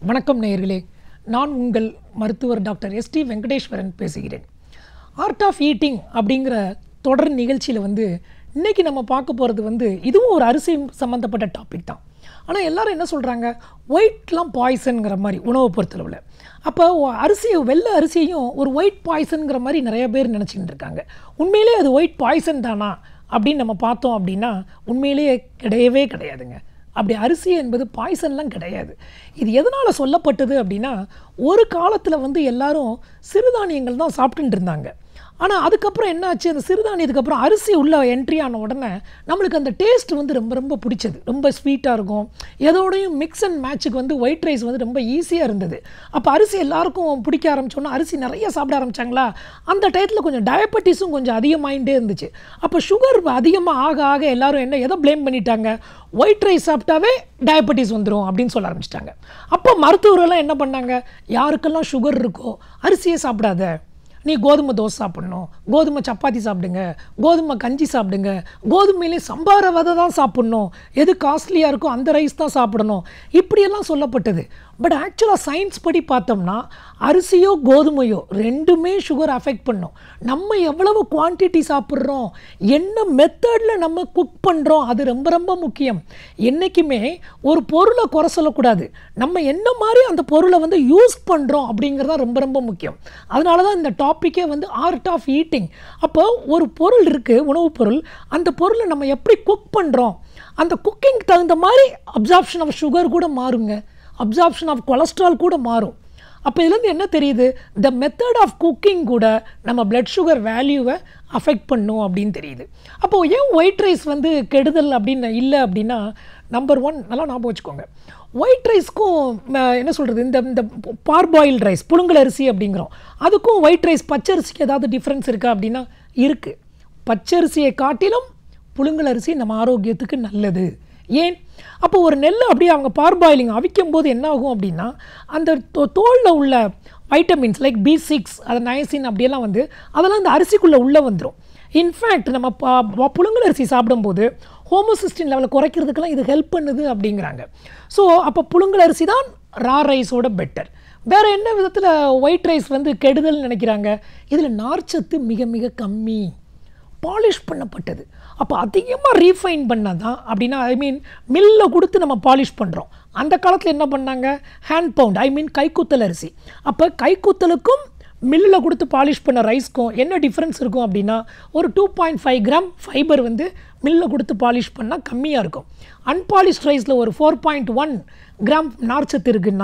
வணக்கம் நேயர்களே நான் உங்கள் மருத்துவர் டாக்டர் எஸ்டி வெங்கடேஸ்வரன் பேசுகிறேன் ஆர்ட் ஆஃப் ஈட்டிங் அப்படிங்கிற தொடர் நிகழ்ச்சியில் வந்து இன்றைக்கி நம்ம பார்க்க போகிறது வந்து இதுவும் ஒரு அரிசி சம்மந்தப்பட்ட டாபிக் தான் ஆனால் எல்லாரும் என்ன சொல்கிறாங்க ஒயிட்லாம் பாய்சனுங்கிற மாதிரி உணவை பொறுத்தளவில் அப்போ ஒ- அரிசியை வெள்ளை அரிசியையும் ஒரு ஒயிட் பாய்சனுங்கிற மாதிரி நிறைய பேர் நினச்சிட்டு இருக்காங்க உண்மையிலே அது ஒயிட் பாய்சன் தானா அப்படின்னு நம்ம பார்த்தோம் அப்படின்னா உண்மையிலேயே கிடையவே கிடையாதுங்க அப்படி அரிசி என்பது பாய்சன்லாம் கிடையாது இது எதனால் சொல்லப்பட்டது அப்படின்னா ஒரு காலத்தில் வந்து எல்லாரும் சிறுதானியங்கள் தான் சாப்பிட்டுட்டு இருந்தாங்க ஆனால் அதுக்கப்புறம் என்னாச்சு அந்த சிறுதானியத்துக்கு அப்புறம் அரிசி உள்ள என்ட்ரி ஆன உடனே நம்மளுக்கு அந்த டேஸ்ட் வந்து ரொம்ப ரொம்ப பிடிச்சது ரொம்ப ஸ்வீட்டாக இருக்கும் எதோடையும் மிக்ஸ் அண்ட் மேட்சுக்கு வந்து ஒயிட் ரைஸ் வந்து ரொம்ப ஈஸியாக இருந்தது அப்போ அரிசி எல்லாருக்கும் பிடிக்க ஆரம்பிச்சோன்னா அரிசி நிறைய சாப்பிட ஆரம்பிச்சாங்களா அந்த டயத்தில் கொஞ்சம் டயபெட்டிஸும் கொஞ்சம் அதிகமாகிட்டே இருந்துச்சு அப்போ சுகர் அதிகமாக ஆக ஆக எல்லாரும் என்ன எதை ப்ளேம் பண்ணிட்டாங்க ஒயிட் ரைஸ் சாப்பிட்டாவே டயபெட்டிஸ் வந்துடும் அப்படின்னு சொல்ல ஆரம்பிச்சிட்டாங்க அப்போ மருத்துவரெல்லாம் என்ன பண்ணாங்க யாருக்கெல்லாம் சுகர் இருக்கோ அரிசியே சாப்பிடாத நீ கோதுமை தோசை சாப்பிடணும் கோதுமை சப்பாத்தி சாப்பிடுங்க கோதுமை கஞ்சி சாப்பிடுங்க கோதுமையிலே சம்பார வதை தான் சாப்பிடணும் எது காஸ்ட்லியாக இருக்கோ அந்த ரைஸ் தான் சாப்பிடணும் இப்படியெல்லாம் சொல்லப்பட்டது பட் ஆக்சுவலாக சயின்ஸ் படி பார்த்தோம்னா அரிசியோ கோதுமையோ ரெண்டுமே சுகர் அஃபெக்ட் பண்ணும் நம்ம எவ்வளவு குவான்டிட்டி சாப்பிட்றோம் என்ன மெத்தடில் நம்ம குக் பண்ணுறோம் அது ரொம்ப ரொம்ப முக்கியம் என்றைக்குமே ஒரு பொருளை குறை சொல்லக்கூடாது நம்ம என்ன மாதிரி அந்த பொருளை வந்து யூஸ் பண்ணுறோம் அப்படிங்கிறது தான் ரொம்ப ரொம்ப முக்கியம் அதனால தான் இந்த டாப்பிக்கே வந்து ஆர்ட் ஆஃப் ஈட்டிங் அப்போ ஒரு பொருள் இருக்குது உணவுப் பொருள் அந்த பொருளை நம்ம எப்படி குக் பண்ணுறோம் அந்த குக்கிங் தகுந்த மாதிரி அப்சார்ப்ஷன் ஆஃப் சுகர் கூட மாறுங்க அப்சார்ப்ஷன் ஆஃப் கொலஸ்ட்ரால் கூட மாறும் அப்போ இதுலேருந்து என்ன தெரியுது த மெத்தட் ஆஃப் குக்கிங் கூட நம்ம பிளட் சுகர் வேல்யூவை அஃபெக்ட் பண்ணும் அப்படின்னு தெரியுது அப்போது ஏன் ஒயிட் ரைஸ் வந்து கெடுதல் அப்படின்னு இல்லை அப்படின்னா நம்பர் ஒன் நல்லா ஞாபகம் வச்சுக்கோங்க ஒயிட் ரைஸ்க்கும் என்ன சொல்கிறது இந்த இந்த பார்பாயில் ரைஸ் புழுங்கல் அரிசி அப்படிங்கிறோம் அதுக்கும் ஒயிட் ரைஸ் பச்சரிசிக்கு ஏதாவது டிஃப்ரென்ஸ் இருக்கா அப்படின்னா இருக்குது பச்சரிசியை காட்டிலும் புழுங்கல் அரிசி நம்ம ஆரோக்கியத்துக்கு நல்லது ஏன் அப்போ ஒரு நெல்லை அப்படியே அவங்க பார்பாயிலிங் அவிக்கும் போது என்ன ஆகும் அப்படின்னா அந்த தோலில் உள்ள வைட்டமின்ஸ் லைக் பி சிக்ஸ் அது நயசின் அப்படியெல்லாம் வந்து அதெல்லாம் அந்த அரிசிக்குள்ளே உள்ளே வந்துடும் இன்ஃபேக்ட் நம்ம ப- ப- புழுங்கல் அரிசி சாப்பிடும்போது ஹோமோசிஸ்டின் லெவலை குறைக்கிறதுக்கெல்லாம் இது ஹெல்ப் பண்ணுது அப்படிங்கிறாங்க ஸோ அப்போ புழுங்கல் அரிசி தான் ரா ரைஸோட பெட்டர் வேறு என்ன விதத்தில் ஒயிட் ரைஸ் வந்து கெடுதல்னு நினைக்கிறாங்க இதில் நார்ச்சத்து மிக மிக கம்மி பாலிஷ் பண்ணப்பட்டது அப்போ அதிகமாக ரீஃபைன் பண்ணதான் அப்படின்னா ஐ மீன் மில்ல கொடுத்து நம்ம பாலிஷ் பண்ணுறோம் அந்த காலத்தில் என்ன பண்ணாங்க ஹேண்ட் பவுண்ட் ஐ மீன் கைக்குத்தல் அரிசி அப்போ கைக்குத்தலுக்கும் மில்லில் கொடுத்து பாலிஷ் பண்ண ரைஸ்க்கும் என்ன டிஃப்ரென்ஸ் இருக்கும் அப்படின்னா ஒரு two point five gram fibre வந்து மில்லில் கொடுத்து பாலிஷ் பண்ணால் கம்மியாக இருக்கும் அன்பாலிஷ்ட் ரைஸில் ஒரு ஃபோர் பாயிண்ட் ஒன் கிராம் நார்ச்சத்து இருக்குன்னா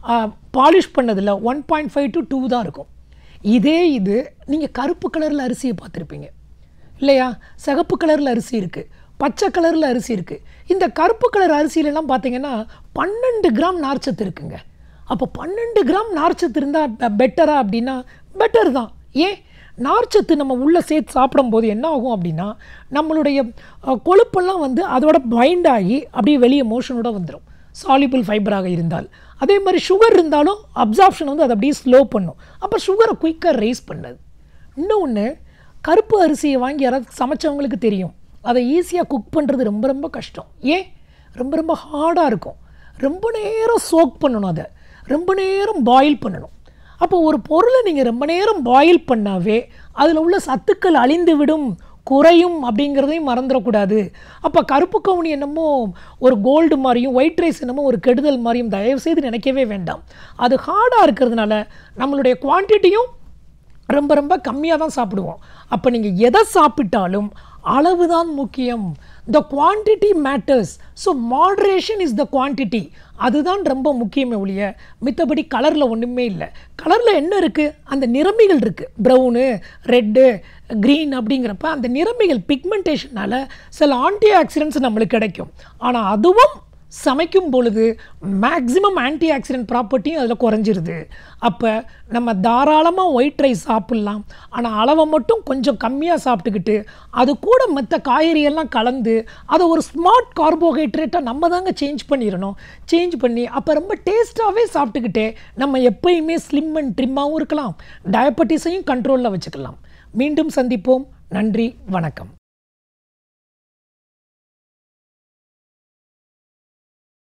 பாலிஷ் பண்ணதில் one point five to two தான் இருக்கும் இதே இது நீங்கள் கருப்பு கலரில் அரிசியை பார்த்துருப்பீங்க இல்லையா சிகப்பு கலரில் அரிசி இருக்குது பச்சை கலரில் அரிசி இருக்குது இந்த கருப்பு கலர் அரிசியிலலாம் பார்த்தீங்கன்னா பன்னெண்டு கிராம் நார்ச்சத்து இருக்குங்க அப்போ பன்னெண்டு கிராம் நார்ச்சத்து இருந்தால் பெட்டரா அப்படின்னா பெட்டர் தான் ஏன் நார்ச்சத்து நம்ம உள்ளே சேர்த்து சாப்பிடும்போது என்ன ஆகும் அப்படின்னா நம்மளுடைய அஹ், கொழுப்பெல்லாம் வந்து அதோட பைண்ட் ஆகி அப்படியே வெளியே மோஷனோட வந்துடும் சாலிபிள் ஃபைபராக இருந்தால் அதே மாதிரி சுகர் இருந்தாலும் அப்சார்ப்ஷன் வந்து அதை அப்படியே ஸ்லோ பண்ணும் அப்போ சுகரை குயிக்காக ரைஸ் பண்ணது இன்னொன்று கருப்பு அரிசியை வாங்கி யாராவது சமைச்சவங்களுக்கு தெரியும் அதை ஈஸியாக குக் பண்ணுறது ரொம்ப ரொம்ப கஷ்டம் ஏன் ரொம்ப ரொம்ப ஹார்டாக இருக்கும் ரொம்ப நேரம் சோக் பண்ணணும் அதை ரொம்ப நேரம் பாயில் பண்ணணும் அப்போ ஒரு பொருளை நீங்கள் ரொம்ப நேரம் பாயில் பண்ணாவே அதில் உள்ள சத்துக்கள் அழிந்து விடும் குறையும் அப்படிங்கிறதையும் மறந்துடக்கூடாது அப்போ கருப்பு கவுனி என்னமோ ஒரு கோல்டு மாதிரியும் ஒயிட் ரைஸ் என்னமோ ஒரு கெடுதல் மாதிரியும் தயவு செய்து நினைக்கவே வேண்டாம் அது ஹார்டாக இருக்கிறதுனால நம்மளுடைய குவான்டிட்டியும் ரொம்ப ரொம்ப கம்மியாக தான் சாப்பிடுவோம் அப்போ நீங்கள் எதை சாப்பிட்டாலும் அளவு தான் முக்கியம் the quantity matters so moderation is the quantity அதுதான் ரொம்ப முக்கியமே ஒழிய மித்தபடி கலரில் ஒன்றுமே இல்லை கலரில் என்ன இருக்குது அந்த நிறமிகள் இருக்குது ப்ரௌனு ரெட்டு க்ரீன் அப்படிங்கிறப்ப அந்த நிறமிகள் பிக்மெண்டேஷனால் சில ஆன்டி ஆக்சிடென்ட்ஸ் நம்மளுக்கு கிடைக்கும் ஆனால் அதுவும் சமைக்கும் பொழுது மேக்ஸிமம் ஆன்டி ஆக்சிடென்ட் ப்ராப்பர்ட்டியும் அதில் குறைஞ்சிருது அப்போ நம்ம தாராளமாக ஒயிட் ரைஸ் சாப்பிட்லாம் ஆனால் அளவை மட்டும் கொஞ்சம் கம்மியாக சாப்பிட்டுக்கிட்டு அது கூட மற்ற காய்கறியெல்லாம் கலந்து அதை ஒரு ஸ்மார்ட் கார்போஹைட்ரேட்டாக நம்ம தாங்க சேஞ்ச் பண்ணிடணும் சேஞ்ச் பண்ணி அப்போ ரொம்ப டேஸ்ட்டாகவே சாப்பிட்டுக்கிட்டே நம்ம எப்பயுமே ஸ்லிம் அண்ட் ட்ரிம்மாகவும் இருக்கலாம் டயபெட்டிஸையும் கண்ட்ரோலில் வச்சுக்கலாம் மீண்டும் சந்திப்போம் நன்றி வணக்கம்